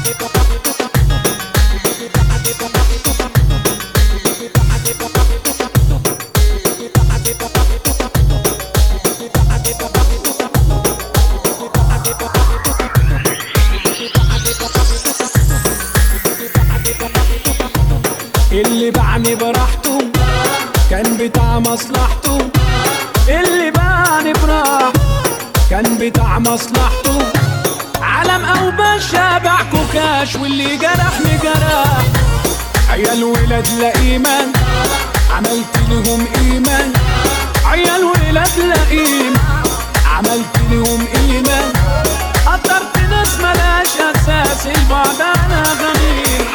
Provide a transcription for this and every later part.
اللي باعني براحته كان بتاع مصلحته اللي باعني براحته كان بتاع مصلحته علم او باشا باع كوكاش واللي جرحني جرح عيال ولاد لا ايمان عملت لهم ايمان عيال ولاد لا ايمان عملت لهم ايمان قدرت ناس ملاش اساس البعد انا غمير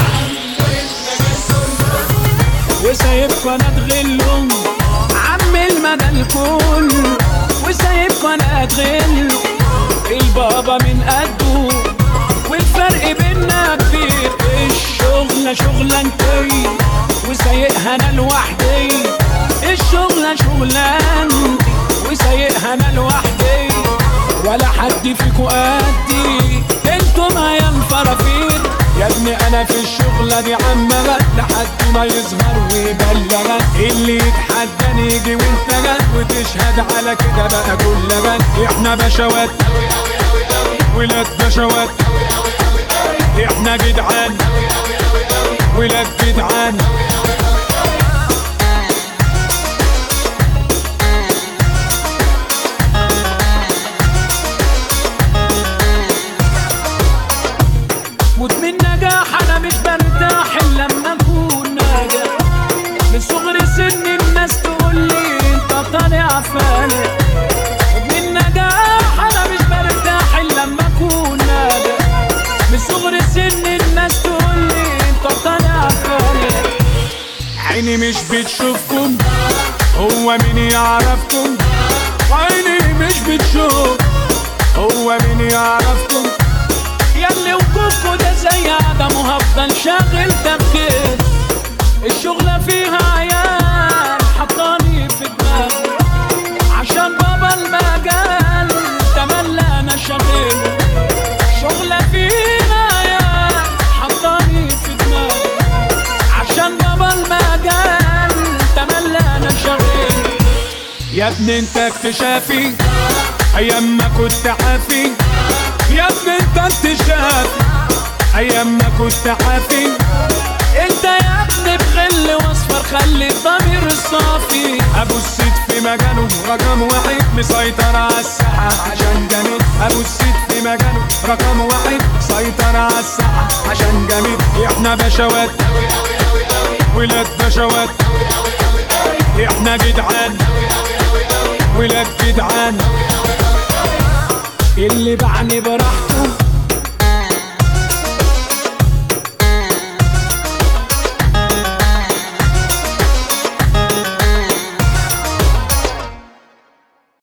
وسايبكوا انا اتغلهم عم المدى الكل وسايبكوا انا اتغل البابا من قده والفرق بينا كبير الشغلة شغلانتي وسايقها انا لوحدي الشغلة شغلانتي وسايقها انا لوحدي ولا حد فيكوا قدي انتم يا الفرافير يا ابني انا في الشغلة دي عمال لحد ما يظهر ويبلغك اللي يتحداني يجي وانت جد وتشهد على كده بقى كل بد احنا بشوات ولاد بشوات احنا جدعان ولاد جدعان موت من نجاح انا مش برتاح الا لما اكون ناجح من صغر سن الناس تقول لي انت طالع فالح موت من نجاح انا مش برتاح الا لما اكون ناجح من صغر سن الناس تقول لي انت طالع فالح عيني مش بتشوفكم هو مين يعرفكم عيني مش بتشوف هو مين يعرفكم ياللي وجودكوا ده زي عدم وهفضل شاغل تفكير الشغلة فيها عيال حطاني في دماغي عشان بابا المجال تملى انا شغل شغلة فيها عيال حطاني في دماغي عشان بابا المجال تملى انا شغل يا ابني انت اكتشافي ايام ما كنت عافي يا ابني انت اكتشافي ايام ما كنت عافي انت يا ابني بغل واصفر خلي الضمير الصافي ابو السيد في مجاله رقم واحد مسيطر على الساحه عشان جميل ابو السيد في مجاله رقم واحد سيطر على الساحه عشان جميل احنا بشوات ولاد بشوات احنا جدعان ولاد جدعان اللي باعني براحته